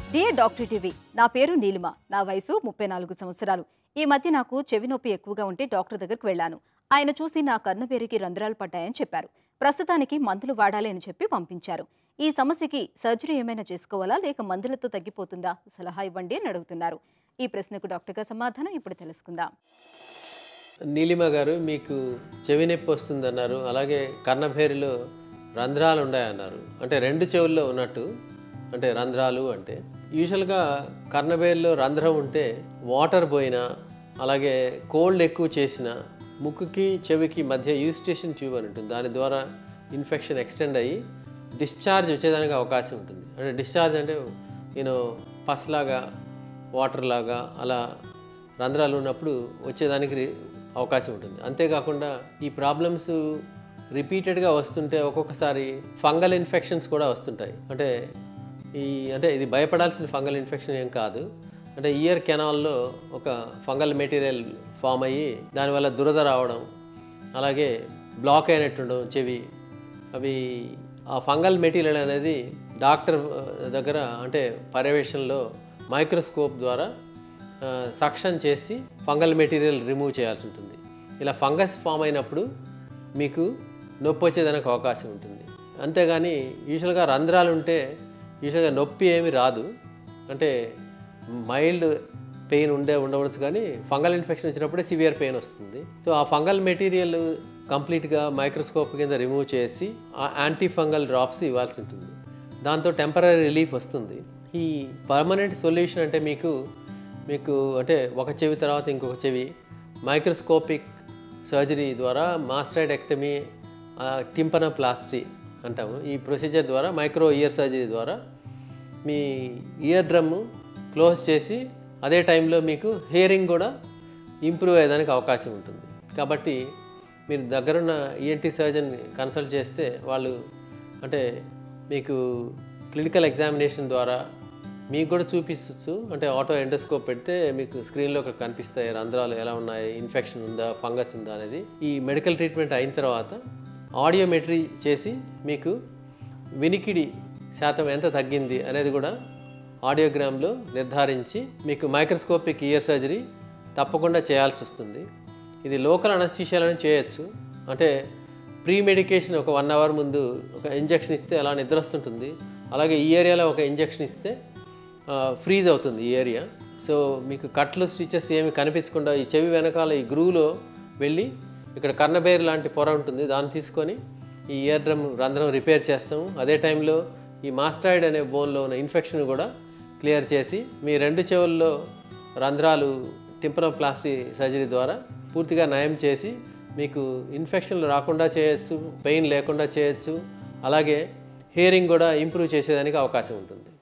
dear doctor TV నా పేరు నీలిమ నా వయసు ముప్పై నాలుగు సంవత్సరాలు ఈ మధ్య నాకు చెవి నొప్పి ఎక్కువగా ఉంటే డాక్టర్ దగ్గరకు వెళ్ళాను ఆయన చూసి నా కన్నుబేరికి రంధ్రాలు పడ్డాయని చెప్పారు ప్రస్తుతానికి మందులు వాడాలి అని చెప్పి పంపించారు ఈ సమస్యకి సర్జరీ ఏమైనా చేసుకోవాలా లేక మందులతో తగ్గిపోతుందా సలహా ఇవ్వండి అని అడుగుతున్నారు ఈ ప్రశ్నకు డాక్టర్గా సమాధానం ఇప్పుడు తెలుసుకుందాం నీలిమ గారు మీకు చెవి నొప్పి వస్తుందన్నారు అలాగే కర్ణభేరిలో రంధ్రాలు ఉన్నాయన్నారు అంటే రెండు చెవుల్లో ఉన్నట్టు అంటే రంధ్రాలు అంటే యూజువల్గా కర్ణభేరిలో రంధ్రం ఉంటే వాటర్ పోయినా అలాగే కోల్డ్ ఎక్కువ చేసిన ముక్కుకి చెవికి మధ్య యూస్టేషన్ ట్యూబ్ అని ఉంటుంది దాని ద్వారా ఇన్ఫెక్షన్ ఎక్స్టెండ్ అయ్యి డిశ్చార్జ్ వచ్చేదానికి అవకాశం ఉంటుంది అంటే డిశ్చార్జ్ అంటే నేను పస్లాగా వాటర్ లాగా అలా రంధ్రాలు ఉన్నప్పుడు వచ్చేదానికి రి- అవకాశం ఉంటుంది అంతేకాకుండా ఈ ప్రాబ్లమ్స్ రిపీటెడ్గా వస్తుంటే ఒక్కొక్కసారి ఫంగల్ ఇన్ఫెక్షన్స్ కూడా వస్తుంటాయి అంటే ఈ అంటే ఇది భయపడాల్సిన ఫంగల్ ఇన్ఫెక్షన్ ఏం కాదు అంటే ఇయర్ కెనాల్లో ఒక ఫంగల్ మెటీరియల్ ఫామ్ అయ్యి దానివల్ల దురద రావడం అలాగే బ్లాక్ అయినట్టుండడం చెవి అవి ఆ ఫంగల్ మెటీరియల్ అనేది డాక్టర్ ఆ, దగ్గర అంటే పర్యవేక్షణలో మైక్రోస్కోప్ ద్వారా సక్షన్ చేసి ఫంగల్ మెటీరియల్ రిమూవ్ చేయాల్సి ఉంటుంది ఇలా ఫంగస్ ఫామ్ అయినప్పుడు మీకు నొప్పి వచ్చేదానికి అవకాశం ఉంటుంది అంతేగాని యూజువల్గా రంధ్రాలు ఉంటే యూజువల్గా నొప్పి ఏమి రాదు అంటే మైల్డ్ పెయిన్ ఉండే ఉండవచ్చు కానీ ఫంగల్ ఇన్ఫెక్షన్ వచ్చినప్పుడే సివియర్ పెయిన్ వస్తుంది సో ఆ ఫంగల్ మెటీరియల్ కంప్లీట్గా మైక్రోస్కోప్ కింద రిమూవ్ చేసి ఆ యాంటీ ఫంగల్ డ్రాప్స్ ఇవ్వాల్సి ఉంటుంది దాంతో టెంపరీ రిలీఫ్ వస్తుంది ఈ పర్మనెంట్ సొల్యూషన్ అంటే మీకు మీకు అంటే ఒక చెవి తర్వాత ఇంకొక చెవి మైక్రోస్కోపిక్ సర్జరీ ద్వారా మాస్టైడెక్టమీ టింపనోప్లాస్టీ అంటాము ఈ ప్రొసీజర్ ద్వారా మైక్రో ఇయర్ సర్జరీ ద్వారా మీ ఇయర్ డ్రమ్ క్లోజ్ చేసి అదే టైంలో మీకు హియరింగ్ కూడా ఇంప్రూవ్ అయ్యేదానికి అవకాశం ఉంటుంది కాబట్టి మీరు దగ్గరున్న ఈఎన్టీ సర్జన్ కన్సల్ట్ చేస్తే వాళ్ళు అంటే మీకు క్లినికల్ ఎగ్జామినేషన్ ద్వారా మీకు కూడా చూపించవచ్చు అంటే ఆటో ఎండోస్కోప్ పెడితే మీకు స్క్రీన్లో ఇక్కడ కనిపిస్తాయి రంధ్రాలు ఎలా ఉన్నాయి ఇన్ఫెక్షన్ ఉందా ఫంగస్ ఉందా అనేది ఈ మెడికల్ ట్రీట్మెంట్ అయిన తర్వాత ఆడియోమెట్రీ చేసి మీకు వినికిడి శాతం ఎంత తగ్గింది అనేది కూడా ఆడియోగ్రామ్లో నిర్ధారించి మీకు మైక్రోస్కోపిక్ ఇయర్ సర్జరీ తప్పకుండా చేయాల్సి వస్తుంది ఇది లోకల్ అనస్థీషియాలను చేయొచ్చు అంటే ప్రీ మెడికేషన్ ఒక వన్ అవర్ ముందు ఒక ఇంజెక్షన్ ఇస్తే అలా నిద్ర వస్తుంటుంది అలాగే ఈ ఏరియాలో ఒక ఇంజెక్షన్ ఇస్తే ఫ్రీజ్ అవుతుంది ఈ ఏరియా సో మీకు కట్లు స్టిచెస్ ఏమి కనిపించకుండా ఈ చెవి వెనకాల ఈ గ్రూలో వెళ్ళి ఇక్కడ కర్ణబేర్ లాంటి పొర ఉంటుంది దాన్ని తీసుకొని ఈ ఇయర్ డ్రమ్ రంధ్రం రిపేర్ చేస్తాము అదే టైంలో ఈ మాస్టాయిడ్ అనే బోన్లో ఉన్న ఇన్ఫెక్షన్ కూడా క్లియర్ చేసి మీ రెండు చెవుల్లో రంధ్రాలు టింపనోప్లాస్టీ సర్జరీ ద్వారా పూర్తిగా నయం చేసి మీకు ఇన్ఫెక్షన్లు రాకుండా చేయొచ్చు పెయిన్ లేకుండా చేయొచ్చు అలాగే హియరింగ్ కూడా ఇంప్రూవ్ చేసేదానికి అవకాశం ఉంటుంది